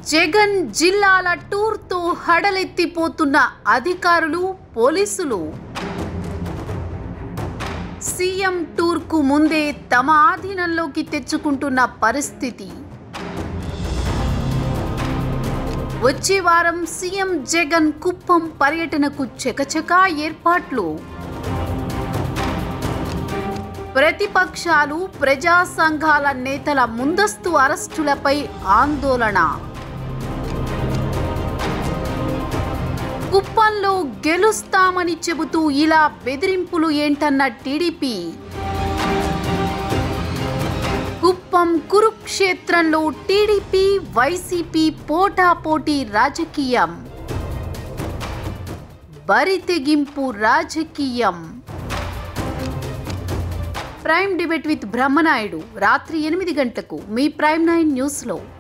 జగన్ జిల్లాల టూర్తో హడలెత్తిపోతున్న అధికారులు పోలీసులు సీఎం టూర్కు ముందే తమ ఆధీనంలోకి తెచ్చుకుంటున్న పరిస్థితి వచ్చే వారం సీఎం జగన్ కుప్పం పర్యటనకు చకచకా ఏర్పాట్లు ప్రతిపక్షాలు ప్రజా సంఘాల నేతల ముందస్తు అరెస్టులపై ఆందోళన కుప్పంలో గెలుస్తామని చెబుతూ ఇలా బెదిరింపులు ఏంటన్న టీడీపీ కుప్పం కురుక్షేత్రంలో టీడీపీ వైసీపీ పోటాపోటీ రాజకీయం బరితెగింపు రాజకీయం ప్రైమ్ డిబేట్ విత్ బ్రహ్మనాయుడు రాత్రి ఎనిమిది గంటలకు మీ ప్రైమ్ నైన్ న్యూస్లో